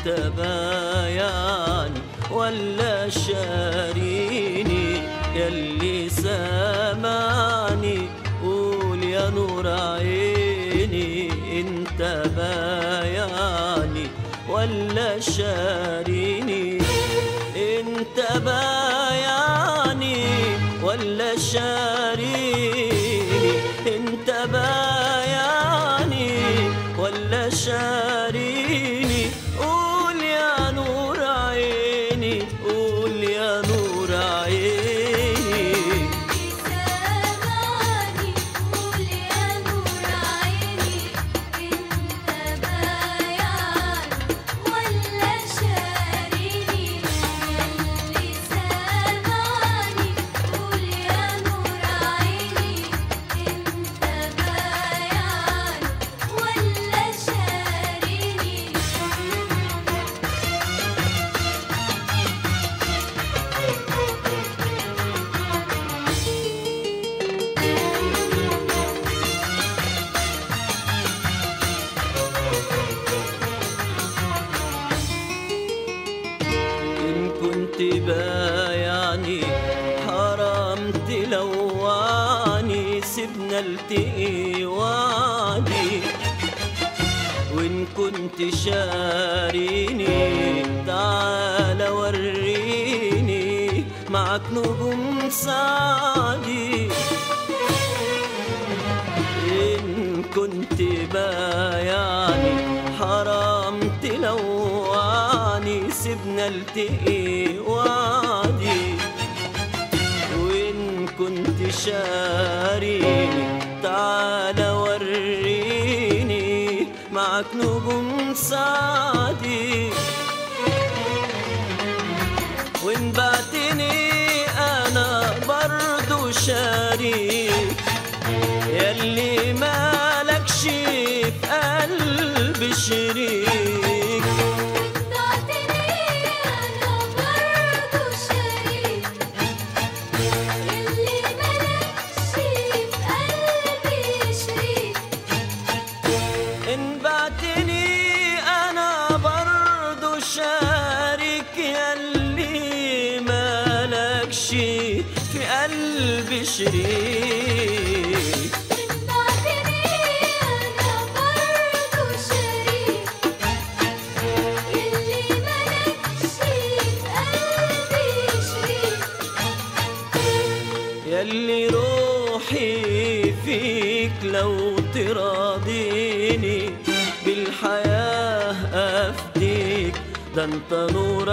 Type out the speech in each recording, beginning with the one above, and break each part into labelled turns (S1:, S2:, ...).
S1: انت بايعني ولا شاريني يلي سامعني قول يا نور عيني انت بايعني ولا شاريني انت بايعني ولا شاريني انت بايعني ولا شاريني قول يا نور عيني قول يا نور عيني
S2: سامعني قول يا نور عيني انت بايعني ولا شاريني يلي سامعني قول يا نور عيني انت بايعني ولا شاريني
S1: إن كنت بايعني حرام تلوعني سيبنا التقي وعدي وإن كنت شاريني تعال وريني معك نجوم سعدي إن كنت بايعني حرام تلوعني سيبنا التقي وعدي وإن كنت شاريني تعال وريني معك نجوم سعدي وإن بعتني أنا برضو شريك يلي مالكش في قلبي شريك
S2: بعتني أنا برضو شريك يلي ملكش في قلبي شريك
S1: إن بعتني أنا برضو شارك يلي مالكش في قلبي شريك
S2: بعتني أنا برضو شريك يلي ملكش في قلبي شريك
S1: يلي روحي فيك لو تراضيني بالحياة أفديك ده انت نور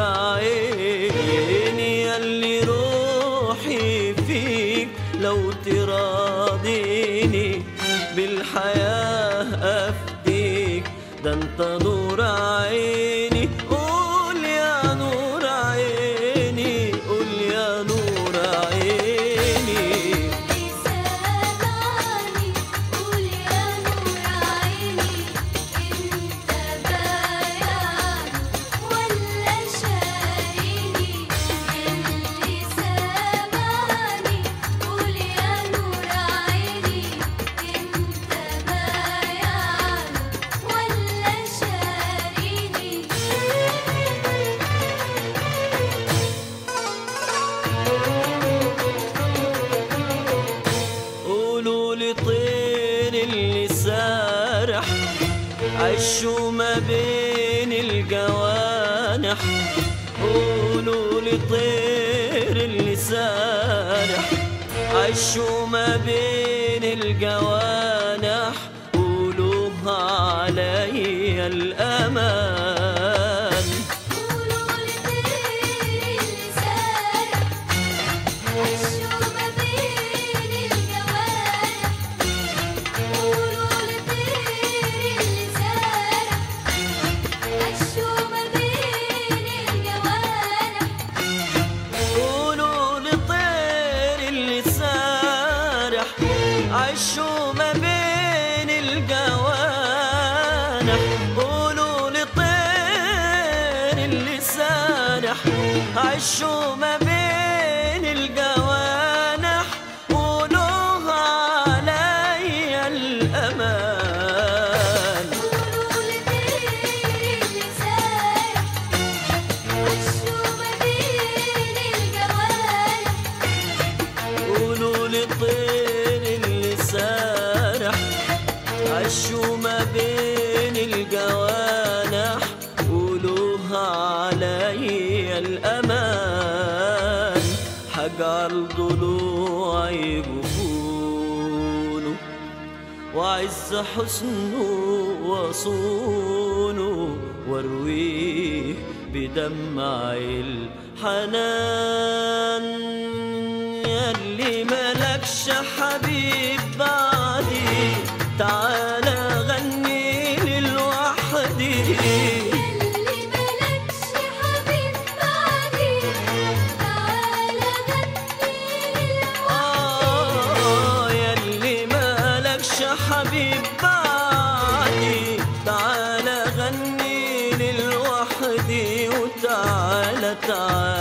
S1: عيني يلي روحي فيك لو تراضيني بالحياة أفديك ده انت نور عيني قول يا نور عيني قول يا نور عيني
S2: سامعني قول يا نور عيني انت بايعني ولا شاريني يلي سامعني قول يا نور عيني انت بايعني ولا شاريني
S1: قولوا لي طير اللي سارح عشوا ما بين الجوانح قولوا لي طير اللي سارح عشوا ما بين الجوانح قولوها عليا الأمان
S2: قولوا لطير اللي سارح عشوا ما بين الجوانح قولوا لطير اللي سارح عشوا ما بين الجوانح
S1: قولوا لطير اللي سارح عشوا ما بين الجوانح قولوا لطير اللي سارح عشوا ما بين الجوانح قولوها عليا الأمان
S2: قولوا لطير اللي سارح
S1: ما بين الجوانح قولوها علي الأمان هجعل ضلوعي جفونه وعز حسنه وصونه وارويه بدمع الحنان ياللي ملكش حبيب بعدي تعالى غني لي لوحدي
S2: يلي ملكش حبيب بعدي تعالى غني
S1: آه ياللي مالكش حبيب بعدي تعالى غني لي لوحدي وتعالى تعالى